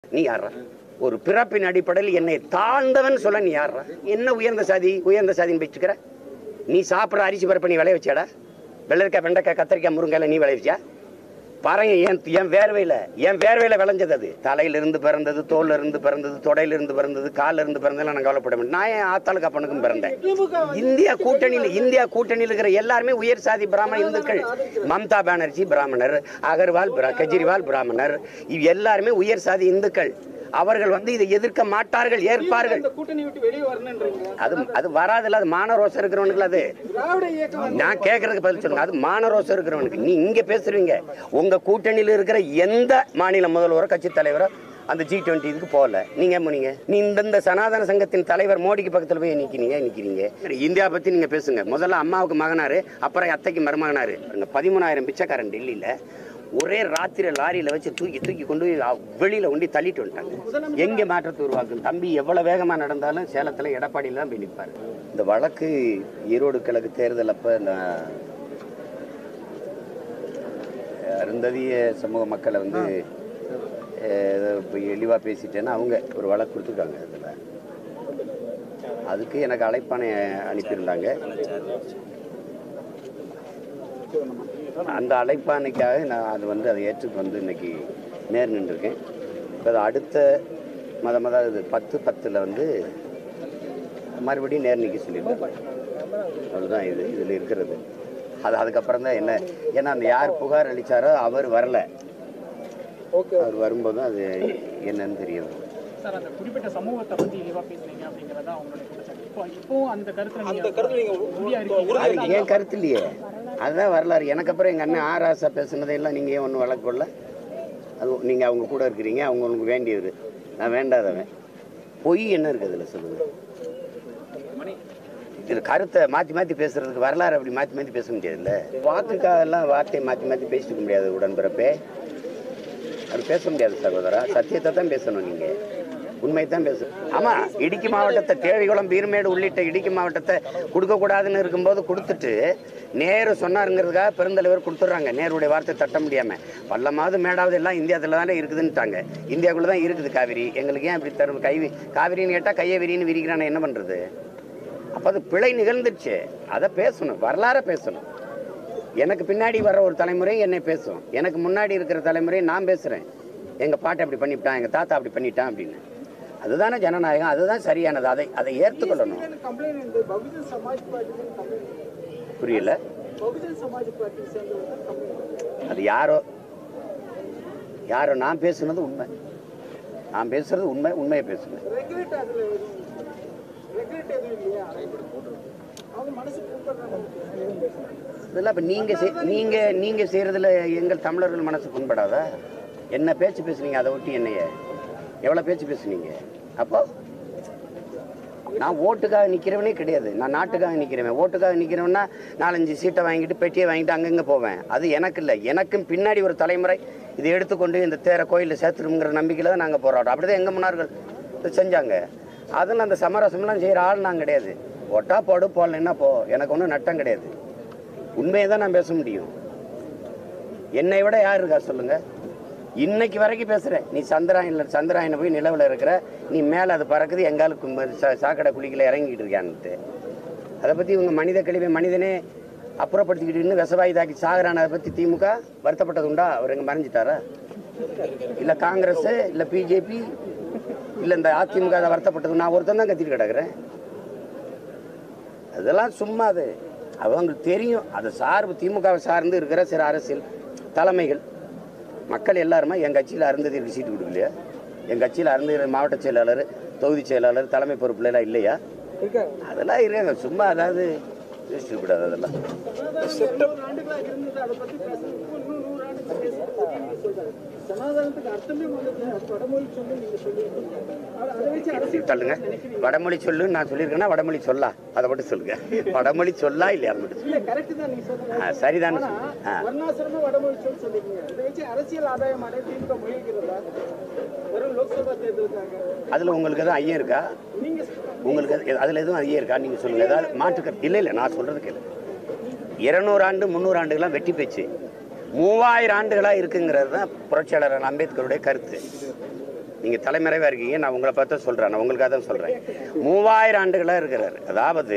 நீ யாரா ஒரு பிறப்பின் அடிப்படையில் என்னை தாழ்ந்தவன் சொல்ல நீ யாரா என்ன உயர்ந்த சாதி உயர்ந்த சாதின்னு வச்சுக்கிற நீ சாப்பிட்ற அரிசி பருப்பை நீ விளைய வச்சாடா வெள்ளரிக்காய் வெண்டைக்காய் கத்திரிக்காய் முருங்காய் நீ விளைவிச்சா பாருங்க என் என் வேர்வையில என் வேர்வையில விளைஞ்சது அது தலையில இருந்து பிறந்தது தோல்ல இருந்து பிறந்தது தொடையில இருந்து பிறந்தது கால்ல இருந்து பிறந்ததுலாம் நான் கவலைப்பட மாட்டேன் நான் என் ஆத்தாளுக்கு அப்பனுக்கும் பிறந்தேன் இந்தியா கூட்டணியில் இந்தியா கூட்டணியில் இருக்கிற எல்லாருமே உயர் சாதி பிராமண இந்துக்கள் மம்தா பானர்ஜி பிராமணர் அகர்வால் பிரா- கெஜ்ரிவால் பிராமணர் இவ் எல்லாருமே உயர் சாதி இந்துக்கள் அவர்கள் வந்து இதை எதிர்க்க மாட்டார்கள் ஏற்பார்கள் இந்த கூட்டணி விட்டு வெளியே வரணுன்றீங்க அது அது வராதுல்ல அது மானரோசம் இருக்கிறவனுக்கு அது திராவிட இயக்கம் வந்து நான் கேட்கறதுக்கு பதில் சொல்லுங்க அது மானரோசம் இருக்கிறவனுக்கு நீ இங்க பேசுறீங்க உங்க கூட்டணியில் இருக்கிற எந்த மாநில முதல்வரோ கட்சி தலைவரோ அந்த ஜி டுவெண்ட்டி இதுக்கு போகல நீங்க ஏன் போனீங்க நீ இந்த இந்த சனாதன சங்கத்தின் தலைவர் மோடிக்கு பக்கத்துல போய் நிக்கிறீங்க நிக்கிறீங்க இந்தியா பத்தி நீங்க பேசுங்க முதல்ல அம்மாவுக்கு மகனாரு அப்புறம் அத்தைக்கு மருமகனாரு பாருங்க, பதிமூணாயிரம் பிச்சைக்காரன் டெல்லியில ஒரே ராத்திரி லாரியில வச்சு தூக்கி தூக்கி கொண்டு போய் அ- வெளியில கொண்டு தள்ளிட்டு வந்துட்டாங்க எங்க மாற்றத்தை உருவாக்கும் தம்பி எவ்வளவு வேகமா நடந்தாலும் சேலத்துல எடப்பாடியில தான் போய் நிற்பாரு இந்த வழக்கு ஈரோடு கிழக்கு தேர்தல் அப்ப நான் அருந்ததிய சமூக மக்களை வந்து அஹ், ஏதோ இப்போ இழிவாக பேசிட்டேன்னா அவங்க ஒரு வழக்கு கொடுத்துருக்காங்க அதில் அதுக்கு எனக்கு அழைப்பானை அனுப்பியிருந்தாங்க அந்த அழைப்பானைக்காக நான் அது வந்து அதை ஏற்றுக்கு வந்து இன்னைக்கு நேர் நின்றுருக்கேன் இப்போ அது அடுத்த மத மத இது பத்து பத்தில் வந்து மறுபடியும் நேர் நிற்க சொல்லியிருக்கேன் அவ்வளோதான் இது இதில் இருக்கிறது அது அதுக்கப்புறம் தான் என்ன ஏன்னா அந்த யார் புகார் அளித்தாரோ அவர் வரல ஓகே அவர் வரும்போது தான் அது என்னன்னு தெரியும் சார் அந்த குறிப்பிட்ட சமூகத்தை பத்தி இழிவா பேசுறீங்க அப்படிங்கறதா அவங்களுடைய குற்றச்சாட்டு இப்போ இப்போவும் அந்த கருத்துல அந்த நீங்க கருத்து நீங்க உறுதியா இருக்கீங்க அது ஏன் கருத்து இல்லையே அதுதான் வரலாறு எனக்கு அப்புறம் எங்கள் அண்ணன் ஆராசா பேசுனதையெல்லாம் நீங்கள் ஏன் ஒன்றும் வழக்கொள்ள அது நீங்கள் அவங்க கூட இருக்கிறீங்க அவங்க உங்களுக்கு வேண்டியவர் நான் வேண்டாதவன் பொய் என்ன இருக்குது அதில் சொல்லுங்கள் இதில் கருத்தை மாற்றி மாற்றி பேசுறதுக்கு வரலாறு அப்படி மாற்றி மாற்றி பேச முடியாதுல்ல வாக்குக்காக எல்லாம் வார்த்தையை மாற்றி மாற்றி பேசிட்டு இருக்க முடியாது உடன்பிறப்பே அது பேச முடியாது சகோதரா சத்தியத்தை தான் பேசணும் நீங்கள் உண்மை தான் பேசணும் ஆமா இடுக்கி மாவட்டத்தை தேவிகுளம் பீர்மேடு உள்ளிட்ட இடுக்கி மாவட்டத்தை கொடுக்கக்கூடாதுன்னு இருக்கும்போது கொடுத்துட்டு நேரு சொன்னாருங்கிறதுக்காக பெருந்தலைவர் கொடுத்துட்றாங்க நேருடைய வார்த்தை தட்ட முடியாம பள்ளமாவது மேடாவது எல்லாம் இந்தியாவில் தானே இருக்குதுன்னுட்டாங்க இந்தியாவுக்குள்ள தான் இருக்குது காவிரி எங்களுக்கு ஏன் இப்படி தரும் கை வி- காவிரின்னு கேட்டால் கையை விரின்னு விரிக்கிறானே என்ன பண்றது அப்போ அது பிழை நிகழ்ந்துருச்சு அதை பேசணும் வரலாற பேசணும் எனக்கு பின்னாடி வர்ற ஒரு தலைமுறை என்னை பேசும் எனக்கு முன்னாடி இருக்கிற தலைமுறை நான் பேசுகிறேன் எங்கள் பாட்டை அப்படி பண்ணிவிட்டான் எங்கள் தாத்தா அப்படி பண்ணிட்டான் அப்படின்னு அதுதானே ஜனநாயகம் அதுதான் சரியானது அதை அதை ஏற்றுக்கொள்ளணும் கம்ப்ளைண்ட் இந்த பகுஜன் சமாஜ் பார்ட்டி கம்ப்ளைண்ட் புரியல பகுஜன் சமாஜ் பார்ட்டி சேர்ந்தவங்க கம்ப்ளைண்ட் அது யாரோ யாரோ நான் பேசுனது உண்மை நான் பேசுறது உண்மை உண்மையை பேசுனேன் ரெகுலேட் அதுல எதுவும் ரெகுலேட் எதுவும் இல்லையா அவங்க மனசு கூப்பிடுறாங்க இதெல்லாம் இப்போ நீங்கள் நீங்கள் நீங்கள் செய்கிறதுல எங்கள் தமிழர்கள் மனசு புண்படாதா என்ன பேச்சு பேசுனீங்க அதை ஒட்டி என்னைய எவ்வளோ பேச்சு பேசுனீங்க அப்போ நான் ஓட்டுக்காக நிற்கிறவனே கிடையாது நான் நாட்டுக்காக நிற்கிறவன் ஓட்டுக்காக நிற்கிறவனா நாலஞ்சு சீட்டை வாங்கிட்டு பெட்டியை வாங்கிட்டு அங்கங்கே போவேன் அது எனக்கு இல்லை எனக்கும் பின்னாடி ஒரு தலைமுறை இதை எடுத்துக்கொண்டு இந்த தேரை கோயிலில் சேர்த்துருங்கிற நம்பிக்கையில் தான் நாங்கள் போராட்டோம் அப்படி தான் எங்கள் முன்னார்கள் இதை செஞ்சாங்க அதில் அந்த சமரசம்லாம் செய்கிற ஆள் நான் கிடையாது ஒட்டா போடு போடலைன்னா போ எனக்கு ஒன்றும் நட்டம் கிடையாது உண்மையை தான் நான் பேச முடியும் என்னை விட யார் இருக்கா சொல்லுங்க இன்னைக்கு வரைக்கும் பேசுறேன் நீ சந்திராயனில் சந்திராயனை போய் நிலவில் இருக்கிற நீ மேலே அது பறக்குது எங்காலுக்கு சா- சாக்கடை குழிக்கில் இறங்கிட்டு இருக்கான்ட்டு அதை பற்றி இவங்க மனித கழிவை மனிதனே அப்புறப்படுத்திக்கிட்டு இன்னும் விஷவாயு தாக்கி சாகுறான அதை பற்றி திமுக வருத்தப்பட்டது உண்டா அவர் எங்க மறைஞ்சிட்டாரா இல்லை காங்கிரஸ் இல்லை பிஜேபி இல்லை இந்த அதிமுக அதை வருத்தப்பட்டது நான் ஒருத்தன் தான் கத்திட்டு கிடக்குறேன் அதெல்லாம் சும்மா அது அவங்களுக்கு தெரியும் அது சார்பு திமுகவை சார்ந்து இருக்கிற சில அரசியல் தலைமைகள் மக்கள் எல்லாருமே என் கட்சியில் அருந்ததி சீட்டு கொடுக்கலையா என் கட்சியில் அருந்ததி மாவட்ட செயலாளர் தொகுதி செயலாளர் தலைமை பொறுப்புல எல்லாம் இல்லையா இருக்கா அதெல்லாம் இருக்காங்க சும்மா அதாவது யோசிச்சு கூடாது அதெல்லாம் நூறு ஆண்டுகளாக இருந்தது அதை பத்தி பேசுறது இப்போ இன்னும் நூறு ஆண்டுகள் பேசுறது சொல்றாரு சனாதனத்துக்கு அர்த்தமே வந்தது வடமொழி சொல்லி நீங்க சொல்லியிருக்கீங்க அதை- அதை வச்சு அரசியல் தள்ளுங்க வடமொழி சொல்லு நான் சொல்லியிருக்கேன்னா வடமொழி சொல்லா அதை மட்டும் சொல்லுங்க வடமொழி சொல்லா இல்லையா அதை மட்டும் இல்ல கரெக்ட் தான் நீங்க சொல்றது ஆ, சரிதானே ஆனா சொல்லு. ஆ. வர்ணாசிரம வடமொழி சொல்லி சொல்லிருக்கீங்க இதை வச்சு அரசியல் ஆதாயம் அடைய திமுக முயல்கிறதா வரும் லோக்சபா தேர்தலுக்காக அதில் உங்களுக்கு எதுவும் ஐயம் இருக்கா நீங்க உங்களுக்கு எது- அதுல எதுவும் ஐயம் இருக்கா நீங்க சொல்லுங்க ஏதாவது மாற்றுக்க இல்லை இல்லை நான் சொல்றது கேளு இருநூறு ஆண்டு முந்நூறு ஆண்டுகள்லாம் வெட்டி பேச்சு மூவாயிரம் ஆண்டுகளா இருக்குங்கிறது தான் புரட்சியாளர் அம்பேத்கருடைய கருத்து நீங்க தலைமறைவா இருக்கீங்க நான் உங்களை பார்த்து சொல்றேன் நான் உங்களுக்காக தான் சொல்றேன் மூவாயிரம் ஆண்டுகளா இருக்கிறார் அதாவது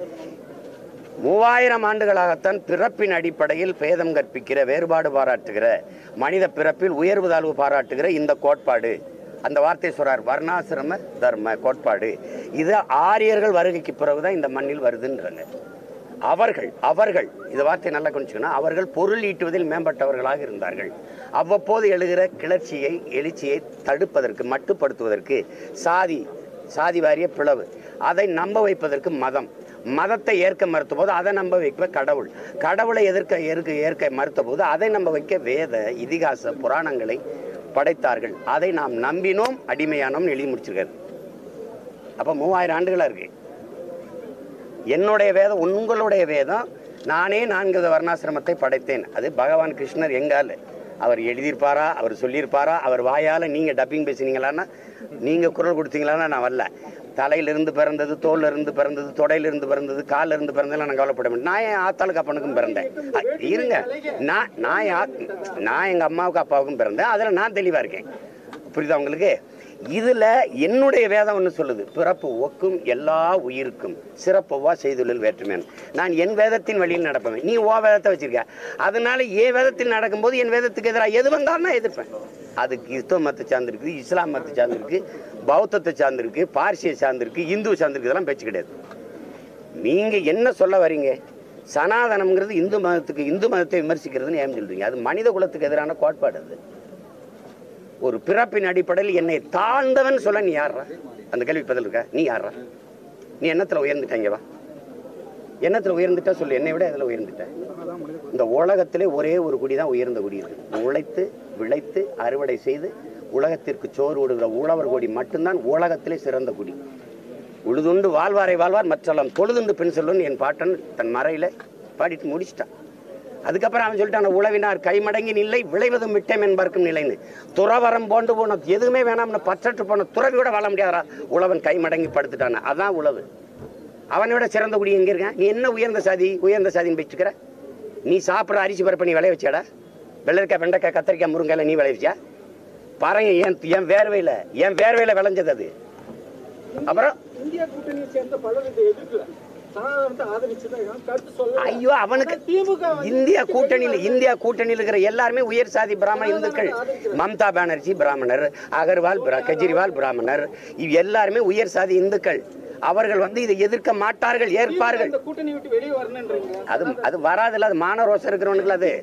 மூவாயிரம் ஆண்டுகளாகத்தான் பிறப்பின் அடிப்படையில் பேதம் கற்பிக்கிற வேறுபாடு பாராட்டுகிற மனித பிறப்பில் உயர்வு தாழ்வு பாராட்டுகிற இந்த கோட்பாடு அந்த வார்த்தை சொல்றார் வர்ணாசிரம தர்ம கோட்பாடு இது ஆரியர்கள் வருகைக்கு பிறகுதான் இந்த மண்ணில் வருதுன்றாங்க அவர்கள் அவர்கள் இந்த வார்த்தை நல்லா கொஞ்சிக்கணும் அவர்கள் பொருள் ஈட்டுவதில் மேம்பட்டவர்களாக இருந்தார்கள் அவ்வப்போது எழுகிற கிளர்ச்சியை எழுச்சியை தடுப்பதற்கு மட்டுப்படுத்துவதற்கு சாதி சாதி வாரிய பிளவு அதை நம்ப வைப்பதற்கு மதம் மதத்தை ஏற்க மறுத்த போது அதை நம்ப வைக்க கடவுள் கடவுளை எதிர்க்க ஏற்க ஏற்க மறுத்த போது அதை நம்ப வைக்க வேத இதிகாச புராணங்களை படைத்தார்கள் அதை நாம் நம்பினோம் அடிமையானோம் எழுதி முடிச்சிருக்காரு அப்போ மூவாயிரம் ஆண்டுகளா இருக்கு என்னுடைய வேதம் உங்களுடைய வேதம் நானே நான்கு வர்ணாசிரமத்தை படைத்தேன் அது பகவான் கிருஷ்ணர் எங்கால் அவர் எழுதியிருப்பாரா அவர் சொல்லியிருப்பாரா அவர் வாயால் நீங்கள் டப்பிங் பேசுனீங்களான்னா நீங்கள் குரல் கொடுத்தீங்களான்னா நான் வரல தலையிலிருந்து பிறந்தது தோல்ல இருந்து பிறந்தது தொடையிலிருந்து பிறந்தது கால்ல இருந்து பிறந்ததுலாம் நான் கவலைப்பட மாட்டேன் நான் என் ஆத்தாளுக்கு அப்பனுக்கும் பிறந்தேன் அ, இருங்க நான் நான் என் ஆத்- நான் எங்கள் அம்மாவுக்கு அப்பாவுக்கும் பிறந்தேன் அதில் நான் தெளிவாக இருக்கேன் புரியுதா உங்களுக்கு இதுல என்னுடைய வேதம் ஒன்று சொல்லுது பிறப்பு ஒக்கும் எல்லா உயிருக்கும் சிறப்பவா செய்துள்ளல் வேற்றுமேன் நான் என் வேதத்தின் வழியில் நடப்பேன் நீ ஓ வேதத்தை வச்சிருக்க அதனால என் வேதத்தில் நடக்கும்போது என் வேதத்துக்கு எதிராக எது வந்தாலும் நான் எதிர்ப்பேன் அது கிறிஸ்தவ மதத்தை சார்ந்திருக்கு இஸ்லாம் மதத்தை சார்ந்திருக்கு பௌத்தத்தை சார்ந்திருக்கு பார்சியை சார்ந்திருக்கு இந்து சார்ந்திருக்கு இதெல்லாம் பேச்சு கிடையாது நீங்க என்ன சொல்ல வரீங்க சனாதனம்ங்கிறது இந்து மதத்துக்கு இந்து மதத்தை விமர்சிக்கிறதுன்னு ஏன் சொல்றீங்க அது மனித குலத்துக்கு எதிரான கோட்பாடு அது ஒரு பிறப்பின் அடிப்படையில் என்னை தாழ்ந்தவன் சொல்ல நீ யாரா அந்த கேள்வி பதில் இருக்கா நீ யாரா நீ என்னத்துல உயர்ந்துட்டாங்க வா என்னத்துல உயர்ந்துட்டா சொல்லு என்னை விட எதுல உயர்ந்துட்ட இந்த உலகத்திலே ஒரே ஒரு குடி தான் உயர்ந்த குடி இருக்கு உழைத்து விளைத்து அறுவடை செய்து உலகத்திற்கு சோறு விடுகிற உழவர் கொடி மட்டும்தான் உலகத்திலே சிறந்த குடி உழுதுண்டு வாழ்வாரை வாழ்வார் மற்றெல்லாம் தொழுதுண்டு பெண் செல்வன் என் பாட்டன் தன் மறையில பாடிட்டு முடிச்சிட்டான் அதுக்கப்புறம் அவன் சொல்லிட்டான் உழவினார் கைமடங்கி நிலை விளைவதும் விட்டேன் என்பார்க்கும் நிலைன்னு துறவரம் போண்டு போன எதுவுமே வேணாம்னு பற்றற்று போன துறவி கூட வாழ முடியாதா உழவன் கைமடங்கி படுத்துட்டான் அதான் உழவு அவனை விட சிறந்த குடி எங்க இருக்கான் நீ என்ன உயர்ந்த சாதி உயர்ந்த சாதின்னு வச்சுக்கிற நீ சாப்பிட்ற அரிசி பருப்பை நீ விளைய வச்சாடா வெள்ளரிக்காய் வெண்டைக்காய் கத்திரிக்காய் முருங்கையில நீ விளைய வச்சியா பாருங்க என் என் வேர்வையில என் வேர்வையில விளைஞ்சது அது அப்புறம் இந்தியா கூட்டணியை சேர்ந்த பலர் இதை எதிர்க்கல சனாதனத்தை ஆதரிச்சுதான் கருத்து சொல்ல ஐயோ அவனுக்கு திமுக வந்து இந்தியா கூட்டணியில் இந்தியா கூட்டணியில் இருக்கிற எல்லாருமே உயர் சாதி பிராமண இந்துக்கள் மம்தா பானர்ஜி பிராமணர் அகர்வால் பிரா- கெஜ்ரிவால் பிராமணர் இவ் எல்லாருமே உயர் சாதி இந்துக்கள் அவர்கள் வந்து இதை எதிர்க்க மாட்டார்கள் ஏற்பார்கள் இந்த கூட்டணி விட்டு வெளியே வரணுன்றீங்க அது அது வராதுல்ல அது மானரோசம் இருக்கிறவனுக்கு அது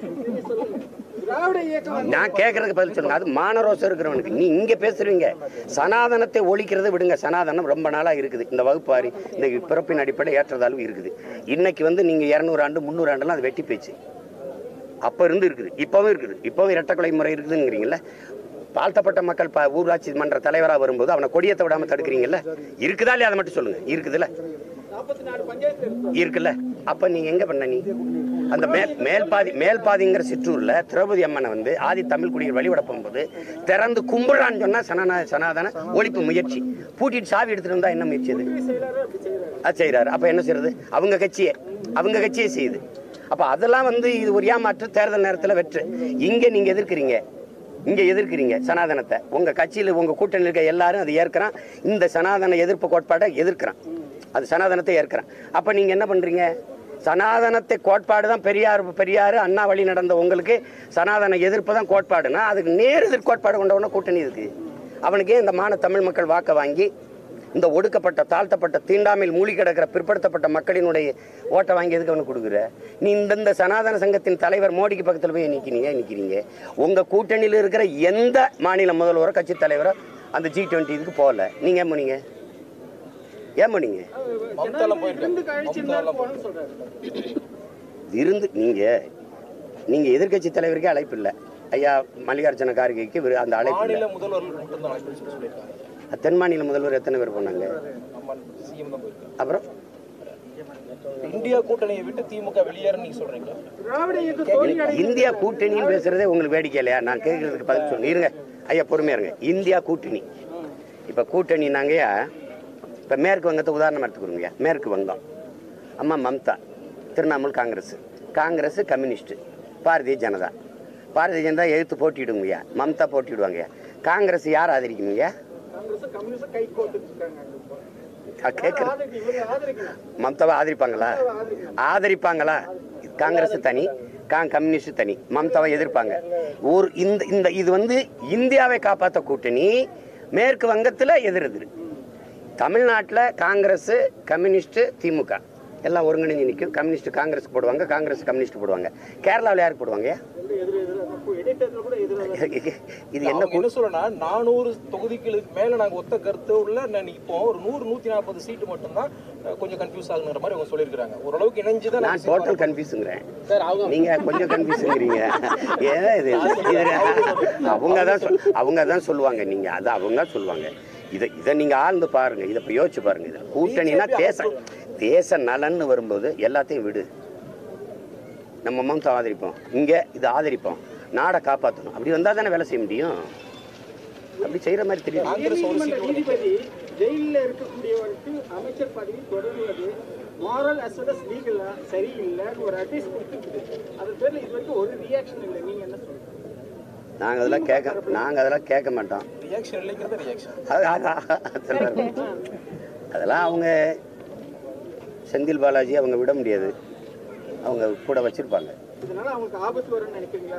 திராவிட இயக்கம் வந்து நான் கேட்கறதுக்கு பதில் சொல்லுங்க அது மானரோசம் இருக்கிறவனுக்கு நீ இங்க பேசுறீங்க சனாதனத்தை ஒழிக்கிறத விடுங்க சனாதனம் ரொம்ப நாளா இருக்குது இந்த வகுப்பாரி இந்த பிறப்பின் அடிப்படை ஏற்றதாலும் இருக்குது இன்னைக்கு வந்து நீங்க இரநூறு ஆண்டு முந்நூறு ஆண்டுலாம் அது வெட்டி பேச்சு அப்ப இருந்து இருக்குது இப்பவும் இருக்குது இப்பவும் இரட்டக்கொலை முறை இருக்குதுங்கிறீங்கல்ல தாழ்த்தப்பட்ட மக்கள் ப ஊராட்சி மன்ற தலைவராக வரும்போது அவனை கொடியத்தை விடாம தடுக்கிறீங்கல்ல இருக்குதா இல்லையா அதை மட்டும் சொல்லுங்க இருக்குதுல்ல நாற்பத்தி நாலு பஞ்சாயத்து இருக்கு இருக்குல்ல அப்ப நீங்க எங்க பண்ண நீ அந்த மேல் மேல்பாதி மேல்பாதிங்கிற சிற்றூர்ல திரௌபதி அம்மனை வந்து ஆதி தமிழ் குடிகள் வழிபட போகும்போது திறந்து கும்பிடுறான்னு சொன்னா சனாதன சனாதன ஒழிப்பு முயற்சி பூட்டிட்டு சாவி எடுத்துட்டு வந்தா என்ன முயற்சி அது செயலாளர் அப்படி செய்யறாரு அது செய்கிறாரு அப்போ என்ன செய்யறது அவங்க கட்சியே அவங்க கட்சியே செய்யுது அப்போ அதெல்லாம் வந்து இது ஒரு ஏமாற்று தேர்தல் நேரத்தில் வெற்று இங்கே நீங்கள் எதிர்க்கிறீங்க இங்கே எதிர்க்கிறீங்க சனாதனத்தை உங்கள் கட்சியில் உங்கள் கூட்டணியில் இருக்க எல்லாரும் அதை ஏற்கிறான் இந்த சனாதன எதிர்ப்பு கோட்பாடை எதிர்க்கிறான் அது சனாதனத்தை ஏற்கிறான் அப்போ நீங்கள் என்ன பண்ணுறீங்க சனாதனத்தை கோட்பாடு தான் பெரியார் பெரியார் அண்ணா வழி நடந்த உங்களுக்கு சனாதன எதிர்ப்பு தான் கோட்பாடுனா அதுக்கு நேர் எதிர் கோட்பாடு கொண்டவன கூட்டணி இருக்கு அவனுக்கே இந்த மான தமிழ் மக்கள் வாக்கை வாங்கி இந்த ஒடுக்கப்பட்ட தாழ்த்தப்பட்ட தீண்டாமையில் மூழ்கி கிடக்கிற பிற்படுத்தப்பட்ட மக்களினுடைய ஓட்டை வாங்கி எதுக்கு அவனுக்கு கொடுக்குற நீ இந்த இந்த சனாதன சங்கத்தின் தலைவர் மோடிக்கு பக்கத்தில் போய் நிற்கிறீங்க நிற்கிறீங்க உங்கள் கூட்டணியில் இருக்கிற எந்த மாநில முதல்வரோ கட்சி தலைவரோ அந்த ஜி டுவெண்ட்டி இதுக்கு போகல நீங்கள் ஏன் போனீங்க ஏன் போனீங்க விருந்து கழிச்சிருந்தா போகணும்னு சொல்றாரு இருந்து நீங்கள் நீங்கள் எதிர்க்கட்சி தலைவருக்கே அழைப்பு இல்லை ஐயா மல்லிகார்ஜுன கார்கேக்கு விரு- அந்த அழைப்பு இல்லை மாநில முதல்வர்கள் மட்டும்தான் அழைப்பு சொல்லி சொல்லியிருக்காங்க தென் மாநில முதல்வர் எத்தனை பேர் போனாங்க நம்ம சிஎம் தான் போயிருக்காங்க அப்புறம் இந்தியா கூட்டணியை விட்டு திமுக வெளியேறுன்னு நீங்க சொல்றீங்களா திராவிட இயக்கம் தோல்வி அடை இந்தியா கூட்டணின்னு பேசுறதே உங்களுக்கு வேடிக்கை இல்லையா நான் கேட்கறதுக்கு பதில் சொல்லுங்க இருங்க ஐயா பொறுமையா இருங்க இந்தியா கூட்டணி இப்ப கூட்டணினாங்கய்யா இப்ப மேற்கு வங்கத்தை உதாரணம் எடுத்துக்கிறோங்க மேற்கு வங்கம் அம்மா Mamata Trinamool Congress Congress communist Bharatiya Janata Bharatiya Janata எதிர்த்து போட்டிடுங்கய்யா மம்தா போட்டிடுவாங்கய்யா காங்கிரஸ் யார் ஆதரிக்கணுங்க காங்கிரஸ் கம்யூனிஸ்ட் கை கோர்த்துட்டு இருக்காங்க அங்க இப்போ. கேட்குறேன் ஆதரிக்கணும், இவங்க ஆதரிக்கணும் மம்தாவை ஆதரிப்பாங்களா ஆதரிப்பாங்களா காங்கிரஸ் தனி கா கம்யூனிஸ்ட் தனி மம்தாவை எதிர்ப்பாங்க ஒரு இந்த இந்த இது வந்து இந்தியாவை காப்பாற்ற கூட்டணி மேற்கு வங்கத்தில் எதிர் எதிர் தமிழ்நாட்டில் காங்கிரஸ் கம்யூனிஸ்ட் திமுக எல்லாம் ஒருங்கிணைஞ்சு நிற்கும் கம்யூனிஸ்ட் காங்கிரஸ் போடுவாங்க காங்கிரஸ் கம்யூனிஸ்ட் போடுவாங்க கேரளாவில் யாருக்கு போடுவாங்க எதிர் எதிராக இப்போ இடைத்தேர்தல் கூட எதிராக இது என்ன அவங்க என்ன சொல்லனா நானூறு தொகுதிகளுக்கு மேல நாங்க ஒத்த கருத்து உள்ள நான் இப்போ ஒரு நூறு நூத்தி நாற்பது சீட்டு மட்டும்தான் அஹ், கொஞ்சம் கன்ஃபியூஸ் ஆகுங்கிற மாதிரி அவங்க சொல்லியிருக்காங்க ஓரளவுக்கு இணைஞ்சுதான் நான் டோட்டல் கன்ஃபியூஸுங்கிறேன் சார் அவங்க நீங்க கொஞ்சம் கன்ஃபியூஸுங்கிறீங்க ஏன் இது இது அவங்க தான் சொல் அவங்க தான் சொல்லுவாங்க நீங்க அது அவங்க சொல்லுவாங்க இதை இதை நீங்க ஆழ்ந்து பாருங்க இதை இப்போ யோசிச்சு பாருங்க இது கூட்டணினா தேசம் தேச நலன்னு வரும்போது எல்லாத்தையும் விடு நம்ம மமத்தை ஆதரிப்போம் இங்க இது ஆதரிப்போம் நாடை காப்பாற்றணும் அப்படி வந்தா தானே வேலை செய்ய முடியும் அப்படி செய்யற மாதிரி தெரியும் நீதிமன்ற நீதிபதி ஜெயிலில் இருக்கக்கூடியவருக்கு அமைச்சர் பதவி தொடர்வது மாரல் அசடஸ் லீகலா சரியில்லைன்னு ஒரு அட்வைஸ் கொடுத்துருக்குது அது பேர்ல இது வரைக்கும் ஒரு ரியாக்ஷன் இல்லை நீங்க என்ன சொல்றீங்க நாங்க அதெல்லாம் கேட்க நாங்க அதெல்லாம் கேட்க மாட்டோம் ரியாக்ஷன் இல்லைங்கிறது ரியாக்ஷன் அது- அது- அதெல்லாம் அதெல்லாம் அவங்க செந்தில் பாலாஜி அவங்க விட முடியாது அவங்க கூட வச்சிருப்பாங்க இதனால அவங்களுக்கு ஆபத்து வரும்னு நினைக்கிறீங்களா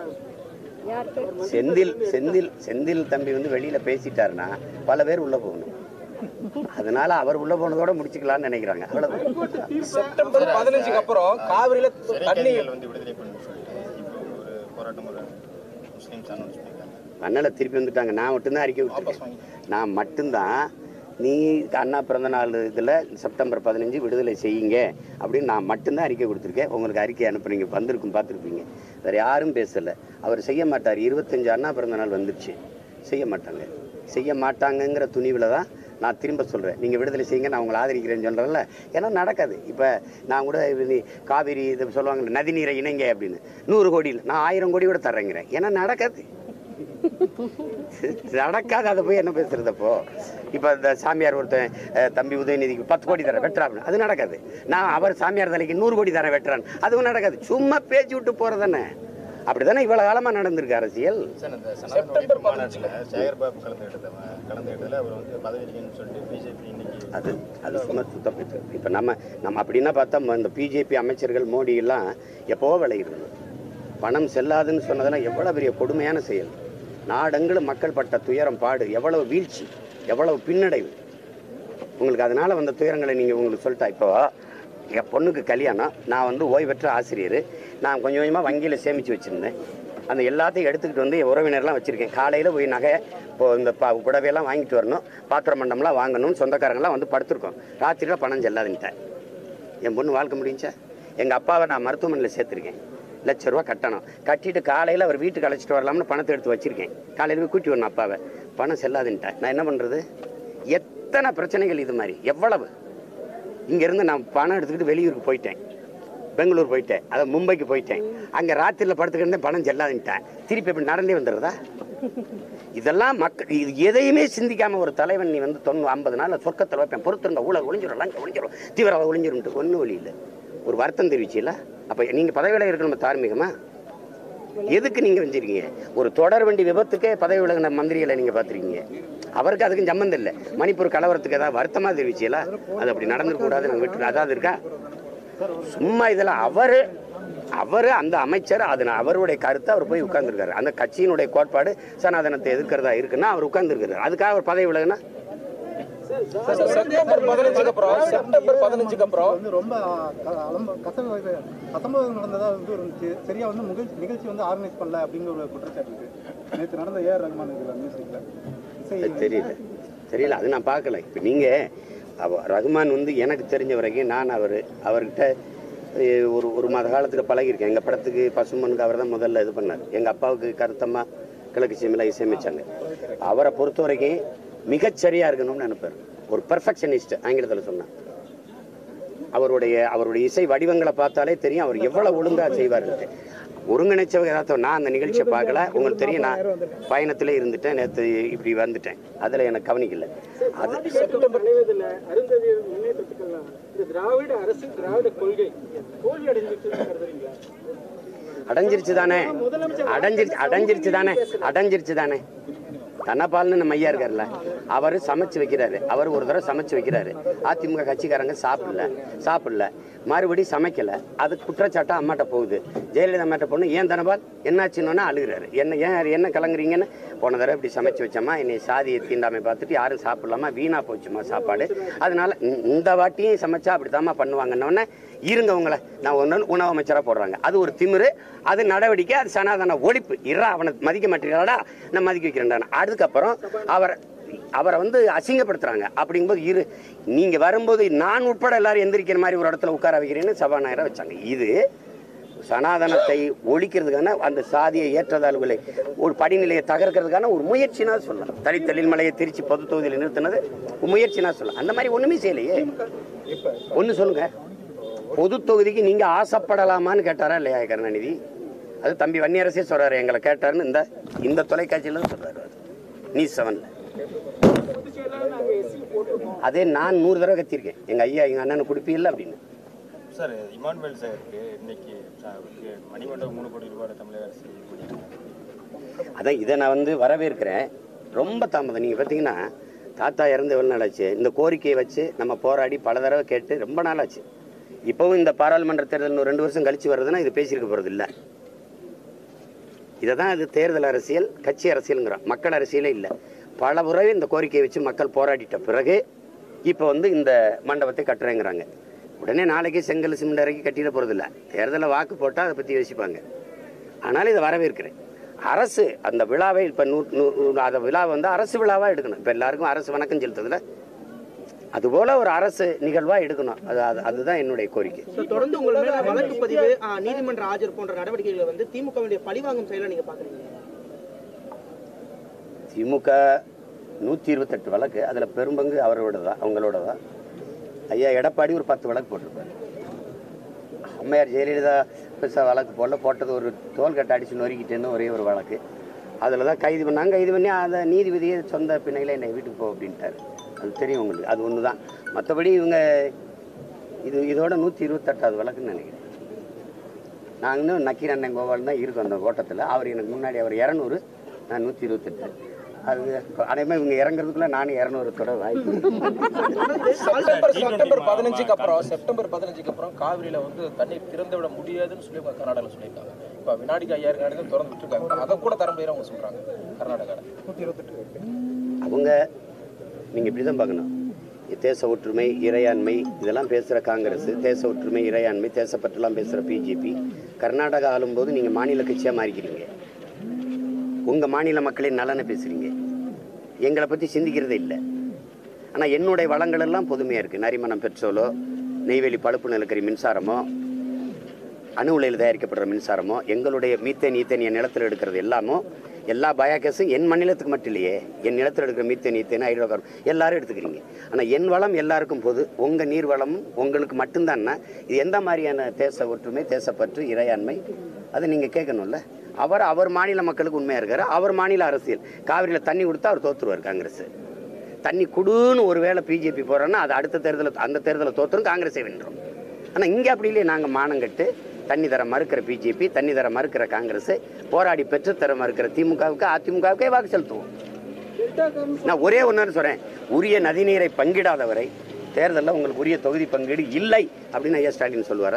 செந்தில் செந்தில் செந்தில் தம்பி வந்து வெளியில பேசிட்டாருன்னா பல பேர் உள்ள போகணும் அதனால அவர் உள்ள போனதோட முடிச்சுக்கலாம்னு நினைக்கிறாங்க அவ்வளவு செப்டம்பர் பதினஞ்சுக்கு அப்புறம் காவிரியில தண்ணி வந்து விடுதலை பண்ண சொல்லிட்டு இப்போ ஒரு போராட்டம் ஒரு முஸ்லீம்ஸ் அனௌன்ஸ் பண்ணியிருக்காங்க அண்ணல திருப்பி வந்துட்டாங்க நான் மட்டும்தான் அறிக்கை விட்டுருக்கேன் நான் மட்டும்தான் நீ அண்ணா பிறந்த நாள் இதில் செப்டம்பர் பதினஞ்சு விடுதலை செய்யுங்க அப்படின்னு நான் மட்டும்தான் அறிக்கை கொடுத்துருக்கேன் உங்களுக்கு அறிக்கை அனுப்புறீங்க வந்திருக்கும் பார்த்துருப்பீங்க வேறு யாரும் பேசலை அவர் செய்ய மாட்டார் இருபத்தஞ்சு அண்ணா பிறந்த நாள் வந்துருச்சு செய்ய மாட்டாங்க செய்ய மாட்டாங்கங்கிற துணிவில் தான் நான் திரும்ப சொல்கிறேன் நீங்கள் விடுதலை செய்யுங்க நான் உங்களை ஆதரிக்கிறேன்னு சொல்கிறேன்ல ஏன்னா நடக்காது இப்போ நான் கூட இது நீ காவிரி இது சொல்லுவாங்கல்ல நதிநீரை இணைங்க அப்படின்னு நூறு கோடியில் நான் ஆயிரம் கோடி கூட தர்றேங்கிறேன் ஏன்னா நடக்காது நடக்காது அதை போய் என்ன பேசுறது அப்போ இப்போ இந்த சாமியார் ஒருத்தன் அஹ், தம்பி உதயநிதிக்கு பத்து கோடி தரேன் வெட்டுறான் அது நடக்காது நான் அவர் சாமியார் தலைக்கு நூறு கோடி தரேன் வெட்டுறான் அதுவும் நடக்காது சும்மா பேச்சு விட்டு போறதானே அப்படிதானே இவ்வளவு காலமா நடந்திருக்கு அரசியல் சார் இந்த சனாதன மாநாட்டில் சேகர்பாபு கலந்துக்கிட்டத கலந்துக்கிட்டதில் அவர் வந்து பதவிக்குன்னு சொல்லிட்டு பிஜேபி இன்னைக்கு அது அது சும்மா சுத்த பேச்சு இப்போ நம்ம நம்ம அப்படின்னா பார்த்தா ம- இந்த பிஜேபி அமைச்சர்கள் மோடி எல்லாம் எப்போவோ விளையிறது பணம் செல்லாதுன்னு சொன்னதெல்லாம் எவ்வளோ பெரிய கொடுமையான செயல் நாடெங்கிலும் மக்கள் பட்ட துயரம் பாடு எவ்வளவு வீழ்ச்சி எவ்வளவு பின்னடைவு உங்களுக்கு அதனால வந்த துயரங்களை நீங்கள் உங்களுக்கு சொல்லிட்டா இப்போ என் பொண்ணுக்கு கல்யாணம் நான் வந்து ஓய்வு பெற்ற ஆசிரியர் நான் கொஞ்சம் கொஞ்சமாக வங்கியில் சேமித்து வச்சுருந்தேன் அந்த எல்லாத்தையும் எடுத்துக்கிட்டு வந்து என் உறவினர்லாம் வச்சுருக்கேன் காலையில் போய் நகை இப்போ இந்த ப புடவையெல்லாம் வாங்கிட்டு வரணும் பாத்திர மண்டம்லாம் வாங்கணும் சொந்தக்காரங்களாம் வந்து படுத்திருக்கோம் ராத்திரியில் பணம் செல்லாதுன்ட்டேன் என் பொண்ணு வாழ்க்கை முடிஞ்சா எங்கள் அப்பாவை நான் மருத்துவமனையில் சேர்த்துருக்கேன் லட்ச ரூபா கட்டணும் கட்டிட்டு காலையில் அவர் வீட்டுக்கு அழைச்சிட்டு வரலாம்னு பணத்தை எடுத்து வச்சிருக்கேன் காலையில் போய் கூட்டி வரணும் அப்பாவை பணம் செல்லாதுன்ட்டேன் நான் என்ன பண்ணுறது எத்தனை பிரச்சனைகள் இது மாதிரி எவ்வளவு இங்கேருந்து நான் பணம் எடுத்துக்கிட்டு வெளியூருக்கு போயிட்டேன் பெங்களூர் போயிட்டேன் அதை மும்பைக்கு போயிட்டேன் அங்கே ராத்திரியில் படுத்துக்கிட்டு பணம் செல்லாதுன்ட்டேன் திருப்பி இப்படி நடந்தே வந்துடுறதா இதெல்லாம் மக்கள் இது எதையுமே சிந்திக்காம ஒரு தலைவன் நீ வந்து தொண்ணூறு ஐம்பது நாள் சொர்க்கத்தில் வைப்பேன் பொறுத்திருந்த ஊழல் ஒளிஞ்சிடும் லஞ்சம் ஒளிஞ்சிடும் தீவிரவாதம் ஒளிஞ்சிடும் ஒன்றும் வழி இல்லை ஒரு வருத்தம் தெரிவிச்சில்ல அப்போ நீங்கள் பதவியில் இருக்கணும் தார்மீகமா எதுக்கு நீங்கள் வச்சிருக்கீங்க ஒரு தொடர் வண்டி விபத்துக்கே பதவி விலகின மந்திரிகளை நீங்கள் பார்த்துருக்கீங்க அவருக்கு அதுக்கும் சம்மந்தம் இல்லை மணிப்பூர் கலவரத்துக்கு ஏதாவது வருத்தமாக தெரிவிச்சில அது அப்படி நடந்துக்கூடாது நாங்கள் விட்டு அதாவது இருக்கா சும்மா இதெல்லாம் அவர் அவர் அந்த அமைச்சர் அது அவருடைய கருத்தை அவர் போய் உட்கார்ந்துருக்காரு அந்த கட்சியினுடைய கோட்பாடு சனாதனத்தை எதிர்க்கிறதா இருக்குன்னா அவர் உட்கார்ந்துருக்காரு அதுக்காக அவர் பதவி விலகுனா செப்டம்பர் பதினஞ்சுக்கு அப்புறம் செப்டம்பர் பதினஞ்சுக்கு அப்புறம் வந்து ரொம்ப க- அலம்ப கச இது அசம்பவம் நடந்ததா வந்து இருந்துச்சு சரியா வந்து நிகழ்ச்சி நிகழ்ச்சி வந்து ஆர்கனைஸ் பண்ணல அப்படிங்கிற ஒரு குற்றச்சாட்டு இருக்கு நேற்று நடந்த ஏஆர் ரஹ்மான் இதுல மியூசிக்ல இசை அது தெரியல தெரியல அது நான் பார்க்கல இப்போ நீங்கள் அவ ரகுமான் வந்து எனக்கு தெரிஞ்ச வரைக்கும் நான் அவர் அவர்கிட்ட அஹ், ஒரு ஒரு மாத காலத்துக்கு பழகியிருக்கேன் எங்கள் படத்துக்கு பசுமனுக்கு அவர் தான் முதல்ல இது பண்ணார் எங்கள் அப்பாவுக்கு கருத்தம்மா கிழக்கு சீமையில் இசையமைச்சாங்க அவரை பொறுத்த வரைக்கும் மிகச்சரியாக இருக்கணும்னு நினைப்பார் ஒரு பெர்ஃபெக்ஷனிஸ்ட் ஆங்கிலத்தில் சொன்னேன் அவருடைய அவருடைய இசை வடிவங்களை பார்த்தாலே தெரியும் அவர் எவ்வளவு ஒழுங்கா செய்வாருன்ட்டு ஒருங்கிணைச்சவங்க ஏதாவது நான் அந்த நிகழ்ச்சியை பார்க்கல உங்களுக்கு தெரியும் நான் பயணத்திலே இருந்துட்டேன் நேற்று இப்படி வந்துட்டேன் அதில் எனக்கு கவனிக்கல அது ஆதிக்கத்துக்கு அடைவதில் அருந்ததியர் முன்னேற்றத்துக்கெல்லாம் இந்த திராவிட அரசு திராவிட கொள்கை தோல்வி அடைஞ்சிருச்சுன்னு கருதுறீங்களா அடைஞ்சிருச்சு தானே அடைஞ்சிருச்சு அடைஞ்சிருச்சு தானே அடைஞ்சிருச்சு தானே தனபால்னு நம்ம ஐயா இருக்கார்ல அவர் சமைச்சு வைக்கிறாரு அவர் ஒரு தடவை சமைச்சு வைக்கிறாரு அதிமுக கட்சிக்காரங்க சாப்பிடல சாப்பிடல மறுபடி சமைக்கல அது குற்றச்சாட்டம் அம்மாட்ட போகுது ஜெயலலிதா அம்மாட்ட பொண்ணு ஏன் தனபால் என்னாச்சுன்னு அழுகிறாரு என்ன ஏன் என்ன கலங்குறீங்கன்னு போன தடவை இப்படி சமைச்சு வச்சோமா என்னை சாதியை தீண்டாமை பார்த்துட்டு யாரும் சாப்பிடலாமா வீணா போச்சுமா சாப்பாடு அதனால இந்த- இந்த வாட்டியும் சமைச்சா அப்படித்தாம்மா பண்ணுவாங்கன்னொன்னே இருங்க உங்களை நான் ஒன்று உணவு அமைச்சராக போடுறாங்க அது ஒரு திமிரு அது நடவடிக்கை அது சனாதன ஒழிப்பு இரா அவனை மதிக்க மாட்டீங்களாடா நான் மதிக்க வைக்கிறேன்டா அதுக்கப்புறம் அவர் அவரை வந்து அசிங்கப்படுத்துறாங்க அப்படிங்கும்போது இரு நீங்க வரும்போது நான் உட்பட எல்லாரும் எந்திரிக்கிற மாதிரி ஒரு இடத்துல உட்கார வைக்கிறேன்னு சபாநாயகரை வச்சாங்க இது சனாதனத்தை ஒழிக்கிறதுக்கான அந்த சாதியை ஏற்றதாழ்வுகளை ஒரு படிநிலையை தகர்க்கிறதுக்கான ஒரு முயற்சினா சொல்லலாம் தலித்தலில் மலையை திருச்சி பொது தொகுதியில் நிறுத்தினது ஒரு முயற்சினா சொல்லலாம் அந்த மாதிரி ஒண்ணுமே செய்யலையே ஒன்று சொல்லுங்க பொது தொகுதிக்கு நீங்க ஆசைப்படலாமான்னு கேட்டாரா இல்லையா கருணாநிதி அது தம்பி வன்னியரசே சொல்றாரு எங்களை கேட்டாருன்னு இந்த இந்த தொலைக்காட்சியில தான் சொல்றாரு அவர். நியூஸ் செவன்ல அதே நான் நூறு தடவை கத்திருக்கேன் எங்க ஐயா எங்க அண்ணனை குடிப்பீல்ல அப்படின்னு சார் இமானுவேல் சாருக்கு இன்னைக்கு ச- மணிமண்டபம் மூணு கோடி ரூபாய் தமிழக அரசு இது பண்ணியிருக்காங்க. அதான் இதை நான் வந்து வரவேற்கிறேன் ரொம்ப தாமதம் நீங்கள் பார்த்தீங்கன்னா தாத்தா இறந்து எவ்வளோ நாள் ஆச்சு இந்த கோரிக்கையை வச்சு நம்ம போராடி பல தடவை கேட்டு ரொம்ப நாள் ஆச்சு இப்போவும் இந்த பாராளுமன்ற தேர்தல் இன்னும் ரெண்டு வருஷம் கழிச்சு வருதுன்னா இது பேசியிருக்க போகிறது இல்லை இதை தான் இது தேர்தல் அரசியல் கட்சி அரசியலுங்கிறோம் மக்கள் அரசியலே இல்லை பல முறை இந்த கோரிக்கையை வச்சு மக்கள் போராடிட்ட பிறகு இப்போ வந்து இந்த மண்டபத்தை கட்டுறேங்கிறாங்க உடனே நாளைக்கு செங்கல் சிமெண்ட் இறக்கி கட்டிட போகிறதில்ல தேர்தலில் வாக்கு போட்டால் அதை பற்றி யோசிப்பாங்க ஆனால் இதை வரவேற்கிறேன் அரசு அந்த விழாவை இப்போ நூ நூ அந்த விழாவை வந்து அரசு விழாவாக எடுக்கணும் இப்போ எல்லாருக்கும் அரசு வணக்கம் செலுத்துதுல அதுபோல் ஒரு அரசு நிகழ்வாக எடுக்கணும் அது அது அதுதான் என்னுடைய கோரிக்கை So, தொடர்ந்து உங்கள் மேல வழக்கு பதிவு ஆ, நீதிமன்ற ஆஜர் போன்ற நடவடிக்கைகளை வந்து திமுகவுடைய பழிவாங்கும் செயலை நீங்க பாக்குறீங்க திமுக நூற்றி இருபத்தெட்டு வழக்கு அதில் பெரும்பங்கு அவரோட தான் அவங்களோட தான் ஐயா எடப்பாடி ஒரு பத்து வழக்கு போட்டிருப்பாரு அம்மையார் ஜெயலலிதா பெருசாக வழக்கு போடல போட்டது ஒரு தோல்கட்டை அடிச்சு நொறுக்கிட்டேன்னு ஒரே ஒரு வழக்கு அதில் தான் கைது பண்ணாங்க கைது பண்ணி அதை நீதிபதியே சொந்த பிணையில் என்னை வீட்டுக்கு போ அப்படின்ட்டாரு அது தெரியும் உங்களுக்கு அது ஒன்று தான் மற்றபடி இவங்க இது இதோட நூற்றி இருபத்தெட்டாவது வழக்குன்னு நினைக்கிறேன் நாங்கள் இன்னும் நக்கீர் அண்ணன் கோபால் தான் இருக்கோம் அந்த ஓட்டத்தில் அவர் எனக்கு முன்னாடி அவர் இரநூறு நான் நூற்றி இருபத்தெட்டு அது அதே மாதிரி இவங்க இறங்குறதுக்குள்ள நானும் இரநூறு தொட வாய்ப்பு செப்டம்பர் செப்டம்பர் பதினஞ்சுக்கு அப்புறம் செப்டம்பர் பதினஞ்சுக்கு அப்புறம் காவிரியில வந்து தண்ணீர் திறந்து விட முடியாதுன்னு சொல்லி அவங்க கர்நாடகாவில் சொல்லியிருக்காங்க இப்போ வினாடிக்கு ஐயாயிரம் கணக்கு திறந்து விட்டுருக்காங்க அதை கூட தர முடியாது அவங்க சொல்றாங்க கர்நாடகாவில் அவங்க நீங்கள் இப்படி தான் பார்க்கணும் தேச ஒற்றுமை இறையாண்மை இதெல்லாம் பேசுகிற காங்கிரஸ் தேச ஒற்றுமை இறையாண்மை தேசப்பற்றெல்லாம் பேசுகிற பிஜேபி கர்நாடகா ஆளும்போது நீங்கள் மாநில கட்சியாக மாறிக்கிறீங்க உங்கள் மாநில மக்களின் நலனை பேசுகிறீங்க எங்களை பற்றி சிந்திக்கிறதே இல்லை ஆனால் என்னுடைய வளங்கள் எல்லாம் பொதுமையாக இருக்குது நரிமணம் பெட்ரோலோ நெய்வேலி பழுப்பு நிலக்கரி மின்சாரமோ அணு உலையில் தயாரிக்கப்படுற மின்சாரமோ எங்களுடைய மீத்தேன் ஈத்தேன் என் நிலத்தில் எடுக்கிறது எல்லாமோ எல்லா பயோகேஸும் என் மாநிலத்துக்கு மட்டும் இல்லையே என் நிலத்தில் எடுக்கிற மீத்தேன் ஈத்தேன் ஹைட்ரோகார்பன் எல்லாரும் எடுத்துக்கிறீங்க ஆனால் என் வளம் எல்லாருக்கும் போது உங்கள் நீர் வளமும் உங்களுக்கு மட்டும்தான்னா இது எந்த மாதிரியான தேச ஒற்றுமை தேசப்பற்று இறையாண்மை அதை நீங்கள் கேட்கணும்ல அவர் அவர் மாநில மக்களுக்கு உண்மையாக இருக்காரு அவர் மாநில அரசியல் காவிரியில் தண்ணி கொடுத்தா அவர் தோத்துருவார் காங்கிரஸ் தண்ணி குடுன்னு ஒரு வேளை பிஜேபி போகிறோன்னா அது அடுத்த தேர்தலில் அந்த தேர்தலில் தோத்துரும் காங்கிரஸே வென்றோம் ஆனால் இங்கே அப்படி இல்லையே நாங்கள் மானங்கட்டு தண்ணி தர மறுக்கிற பிஜேபி தண்ணி தர மறுக்கிற காங்கிரஸ் போராடி பெற்று தர மறுக்கிற திமுகவுக்கு அதிமுகவுக்கே வாக்கு செலுத்துவோம் நான் ஒரே ஒன்று சொல்கிறேன் உரிய நதிநீரை பங்கிடாதவரை தேர்தலில் உங்களுக்கு உரிய தொகுதி பங்கீடு இல்லை அப்படின்னு ஐயா ஸ்டாலின் சொல்லுவாரா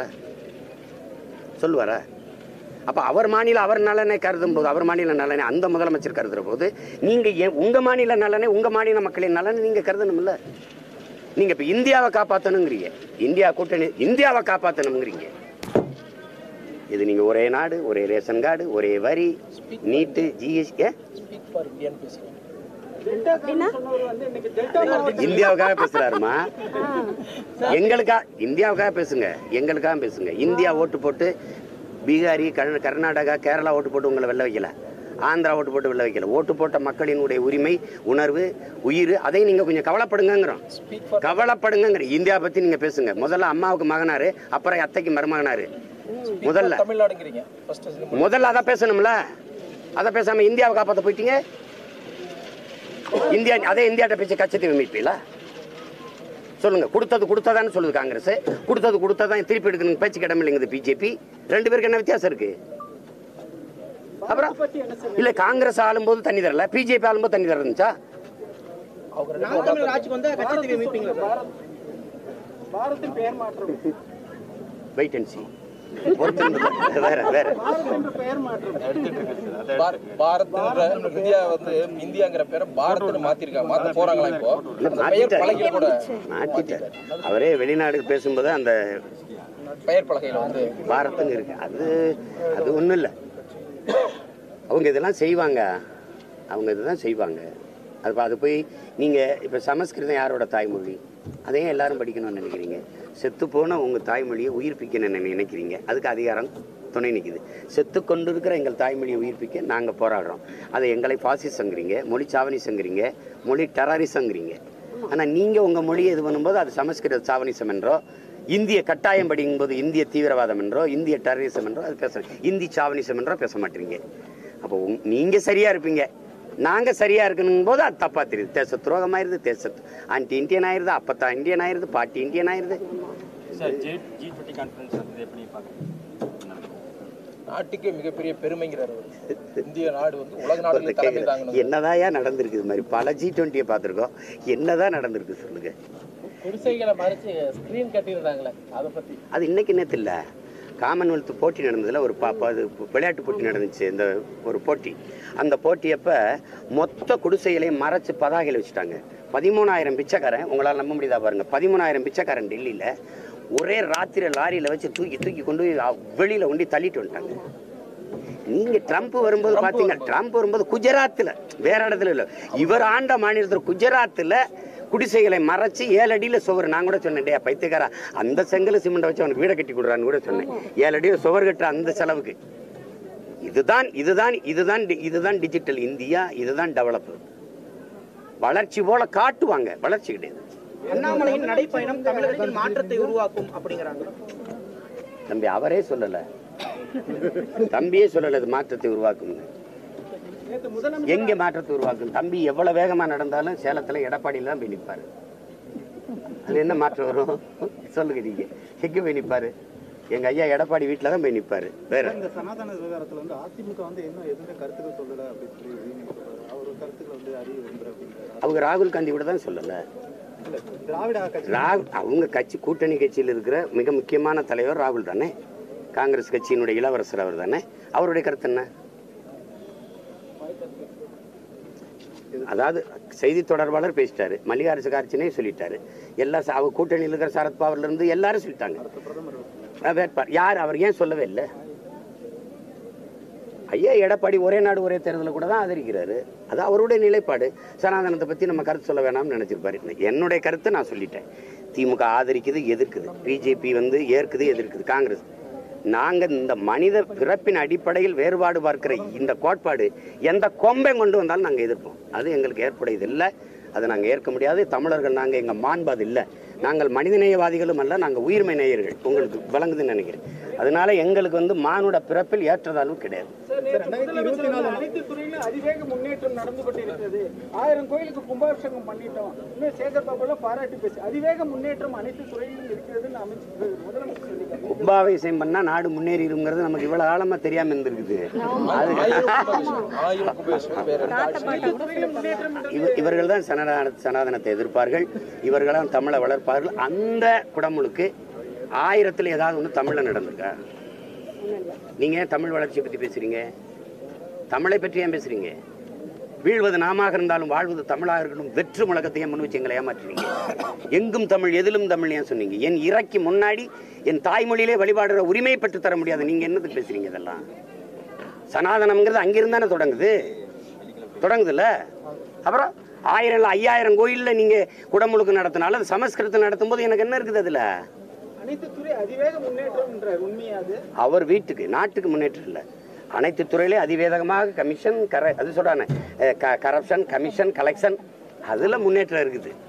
சொல்லுவாரா அப்போ அவர் மாநில அவர் நலனை கருதும் போது அவர் மாநில நலனை அந்த முதலமைச்சர் கருதுற போது நீங்கள் ஏன் உங்கள் மாநில நலனை உங்கள் மாநில மக்களின் நலனை நீங்கள் கருதணும்ல நீங்கள் இப்போ இந்தியாவை காப்பாற்றணுங்கிறீங்க இந்தியா கூட்டணி இந்தியாவை காப்பாற்றணுங்கிறீங்க இது நீங்கள் ஒரே நாடு ஒரே ரேஷன் கார்டு ஒரே வரி நீட்டு ஜிஎஸ்டி ஸ்பீக் ஃபார் இந்தியான்னு பேசுறேன் இந்தியாவுக்காக பேசுறாருமா எங்களுக்கா இந்தியாவுக்காக பேசுங்க எங்களுக்காக பேசுங்க இந்தியா ஓட்டு போட்டு பீகாரி கர்நா- கர்நாடகா கேரளா ஓட்டு போட்டு உங்களை வெள்ள வைக்கல ஆந்திரா ஓட்டு போட்டு வெள்ள வைக்கல ஓட்டு போட்ட மக்களினுடைய உரிமை உணர்வு உயிர் அதை நீங்க கொஞ்சம் கவலைப்படுங்கிறோம் ஸ்பீக் ஃபார் கவலைப்படுங்கிற இந்தியா பத்தி நீங்க பேசுங்க முதல்ல அம்மாவுக்கு மகனாரு அப்புறம் அத்தைக்கு மருமகனாரு முதல்ல தமிழ்நாடுங்கிறீங்க ஃபர்ஸ்ட் முதல்ல அதை பேசணும்ல அதை பேசாம இந்தியாவை காப்பாற்ற போயிட்டீங்க இந்தியா அதே இந்தியாட்ட பேச்சு கச்சத்தை மீட்பீங்களா சொல்லுங்க கொடுத்தது கொடுத்ததான்னு சொல்லுது காங்கிரஸ் கொடுத்தது கொடுத்ததான் திருப்பி எடுக்கணும் பேச்சு கிடமில்லைங்குது பிஜேபி ரெண்டு பேருக்கு என்ன வித்தியாசம் இருக்கு அப்புறம் இல்ல காங்கிரஸ் ஆளும்போது தண்ணி தரல பிஜேபி ஆளும்போது தண்ணி தர இருந்துச்சா நாம் தமிழர் ஆட்சிக்கு வந்தா கச்சத்தீவை மீட்பீங்களா சார் பாரத்தின் பெயர் மாற்றம் வெயிட் அண்ட் சி வேற வேற பாரத் என்ற பெயர் மாற்றம் எடுத்துட்டு இருக்கு சார் அதை பார- பாரத்ன்ற இந்தியா வந்து இந்தியாங்கிற பேரை பாரத்னு மாத்திருக்காங்க மாத்த போறாங்களா இப்போ இல்ல, அந்த பெயர் மாத்திட்டாரு. பலகையில கூட மாத்திட்டார் அவரே வெளிநாடு பேசும்போது அந்த பெயர் பலகையில வந்து பாரத்துன்னு இருக்கு அது அது ஒன்றும் இல்லை அவங்க இதெல்லாம் செய்வாங்க அவங்க இதுதான் செய்வாங்க அது பா- அது போய் நீங்கள் இப்போ சமஸ்கிருதம் யாரோட தாய்மொழி அதையும் எல்லாரும் படிக்கணும்னு நினைக்கிறீங்க செத்து போன உங்கள் தாய்மொழியை உயிர்ப்பிக்கணும்னு நினைக்கிறீங்க அதுக்கு அதிகாரம் துணை நிற்குது செத்து கொண்டு இருக்கிற எங்கள் தாய்மொழியை உயிர்ப்பிக்க நாங்கள் போராடுறோம் அதை எங்களை பாசிசங்கிறீங்க மொழி சாவனிசங்கிறீங்க மொழி டெரரிசங்கிறீங்க ஆனால் நீங்கள் உங்கள் மொழியை இது பண்ணும்போது அது சமஸ்கிருத சாவனிசம் என்றோ இந்திய கட்டாயம் படிக்கும்போது இந்திய தீவிரவாதம் என்றோ இந்திய டெரரிசம் என்றோ அது பேச இந்தி சாவனிசம் என்றோ பேச மாட்டீங்க அப்போ உங்- நீங்க சரியா இருப்பீங்க நாங்க சரியா இருக்கணும் போது அது தப்பா தெரியுது தேச துரோகம் ஆயிருது தேச ஆன்டி இந்தியன் ஆயிருது அப்பத்தா இந்தியன் ஆயிருது பாட்டி இந்தியன் ஆயிருது sir G G twenty conference வந்து எப்படி பார்க்குறீங்க நாட்டுக்கே மிகப்பெரிய பெருமைங்கிறார் அவர் இந்திய நாடு வந்து உலக நாடுகளில் தலைமை தாங்கணும் என்னதாயா நடந்திருக்கு இது மாதிரி பல ஜி டுவெண்ட்டியை பார்த்துருக்கோம் என்னதான் நடந்திருக்கு சொல்லுங்க குடிசைகளை மறைச்சு ஸ்கிரீன் கட்டிடுறாங்களே அதை பத்தி அது இன்னைக்கு நேற்று இல்லை காமன்வெல்த் போட்டி நடந்ததில் ஒரு பாப்பா அது விளையாட்டு போட்டி நடந்துச்சு இந்த ஒரு போட்டி அந்த போட்டியப்ப மொத்த குடிசைகளையும் மறைச்சு பதாகையில் வச்சுட்டாங்க பதிமூணாயிரம் பிச்சைக்காரன் உங்களால் நம்ப முடியுதா பாருங்க பதிமூணாயிரம் பிச்சைக்காரன் டெல்லியில் ஒரே ராத்திரி லாரியில் வச்சு தூக்கி தூக்கி கொண்டு போய் அ- வெளியில கொண்டு தள்ளிட்டு வந்துட்டாங்க நீங்க ட்ரம்ப் வரும்போது பாத்தீங்க ட்ரம்ப் வரும்போது குஜராத்ல வேற இடத்துல இல்ல இவர் ஆண்ட மாநிலத்தில் குஜராத்ல குடிசைகளை மறைச்சு ஏழு அடியில சுவர் நான் கூட சொன்னேன் டேய் பைத்தியக்காரா அந்த செங்கல் சிமெண்ட் வச்சு அவனுக்கு வீடை கட்டி கொடுறான்னு கூட சொன்னேன் ஏழு அடியில சுவர் கட்டுற அந்த செலவுக்கு இதுதான் இதுதான் இதுதான் டி- இதுதான் டிஜிட்டல் இந்தியா இதுதான் டெவலப் வளர்ச்சி போல காட்டுவாங்க வளர்ச்சி கிடையாது அண்ணாமலையின் நடைப்பயணம் தமிழகத்தில் மாற்றத்தை உருவாக்கும் அப்படிங்கிறாங்க தம்பி அவரே சொல்லல தம்பியே சொல்லல இது மாற்றத்தை உருவாக்கும் நேற்று முதலமைச்சர் எங்க மாற்றத்தை உருவாக்கும் தம்பி எவ்வளவு வேகமா நடந்தாலும் சேலத்துல எடப்பாடியில தான் போய் நிப்பாரு அது என்ன மாற்றம் வரும் சொல்லுங்க நீங்க எங்க போய் நிப்பாரு எங்க ஐயா எடப்பாடி வீட்டுல தான் போய் நிப்பாரு வேற இந்த சனாதன விவகாரத்துல வந்து அதிமுக வந்து இன்னும் எதுவுமே கருத்துக்கள் சொல்லல அப்படின்னு சொல்லி விஜய் சொல்றாரு அவர் கருத்துக்கள் வந்து அறிய விரும்புற அப்படின்றாரு அவங்க ராகுல் காந்தி கூட தான் சொல்லல இல்ல திராவிட கட்சி ராகுல் அவங்க கட்சி கூட்டணி கட்சியில் இருக்கிற மிக முக்கியமான தலைவர் ராகுல் தானே காங்கிரஸ் கட்சியினுடைய இளவரசர் அவர் தானே அவருடைய கருத்து என்ன அதாவது செய்தி தொடர்பாளர் பேசிட்டாரு மல்லிகார்ஜுன கார்ச்சினே சொல்லிட்டாரு எல்லா ச- அவர் கூட்டணியில் இருக்கிற சரத்பவார்ல இருந்து எல்லாரும் சொல்லிட்டாங்க அஹ் வேட்பாளர் யார் அவர் ஏன் சொல்லவே இல்லை ஐயா எடப்பாடி ஒரே நாடு ஒரே தேர்தலில் கூட தான் ஆதரிக்கிறாரு அது அவருடைய நிலைப்பாடு சனாதனத்தை பற்றி நம்ம கருத்து சொல்ல வேணாம்னு நினைச்சிருப்பாரு என்னுடைய கருத்தை நான் சொல்லிட்டேன் திமுக ஆதரிக்குது எதிர்க்குது பிஜேபி வந்து ஏற்குது எதிர்க்குது காங்கிரஸ் நாங்கள் இந்த மனித பிறப்பின் அடிப்படையில் வேறுபாடு பார்க்கிற இந்த கோட்பாடு எந்த கொம்பை கொண்டு வந்தாலும் நாங்கள் எதிர்ப்போம் அது எங்களுக்கு ஏற்புடையது இல்லை அதை நாங்கள் ஏற்க முடியாது தமிழர்கள் நாங்கள் எங்கள் மாண்பு அது இல்லை நாங்கள் மனிதநேயவாதிகளும் அல்ல நாங்கள் உயிர்மை நேயர்கள் உங்களுக்கு விளங்குதுன்னு நினைக்கிறேன் அதனால எங்களுக்கு வந்து மானுட பிறப்பில் ஏற்றதாழ்வு கிடையாது சார், நேற்று முதலமைச்சர் அனைத்து துறையிலும் அதிவேக முன்னேற்றம் நடந்து கொண்டிருக்கிறது ஆயிரம் கோயிலுக்கு கும்பாபிஷேகம் பண்ணிட்டோம் இன்னும் சேகர் பாபுல பாராட்டி பேசி அதிவேக முன்னேற்றம் அனைத்து துறையிலும் இருக்கிறதுன்னு அமைச்சர் முதலமைச்சர் சொல்லியிருக்காரு கும்பாபிஷேகம் பண்ணா நாடு முன்னேறிடுங்கிறது நமக்கு இவ்வளவு ஆழமா தெரியாம இருந்திருக்குது அது ஆயிரம் கும்பாபிஷேகம், ஆயிரம் கும்பாபிஷேகம் வேற எந்த ஆட்சியும் இல்லை. இவ- இவர்கள் தான் சனாதன சனாதனத்தை எதிர்ப்பார்கள் இவர்களாம் தமிழை வளர்ப்பார்கள் அந்த குடமுழுக்கு ஆயிரத்துல ஏதாவது ஒன்று தமிழ்ல நடந்திருக்கா நீங்க ஏன் தமிழ் வளர்ச்சியை பத்தி பேசுறீங்க தமிழை பற்றி ஏன் பேசுறீங்க வீழ்வது நாமாக இருந்தாலும் வாழ்வது தமிழாக இருக்கணும் வெற்று முழக்கத்தையே முன் வச்சு எங்களை ஏமாற்றுறீங்க எங்கும் தமிழ் எதிலும் தமிழ் ஏன் சொன்னீங்க என் இறக்கி முன்னாடி என் தாய்மொழியிலே வழிபாடுற உரிமை பெற்று தர முடியாது நீங்க என்னத்துக்கு பேசுறீங்க இதெல்லாம் சனாதனம்ங்கிறது அங்கிருந்தானே தொடங்குது தொடங்குதுல்ல அப்புறம் ஆயிரம் இல்ல ஐயாயிரம் கோயில்ல நீங்க குடமுழுக்கு நடத்தினாலும் அது சமஸ்கிருதம் நடத்தும் போது எனக்கு என்ன இருக்குது அதுல அனைத்து துறை அதிவேக முன்னேற்றம் என்றார் உண்மையா அது அவர் வீட்டுக்கு நாட்டுக்கு முன்னேற்றம் இல்லை அனைத்து துறையிலையும் அதிவேகமாக கமிஷன் கர அது சொல்றானே கரப்ஷன் கமிஷன் கலெக்ஷன் அதுல முன்னேற்றம் இருக்குது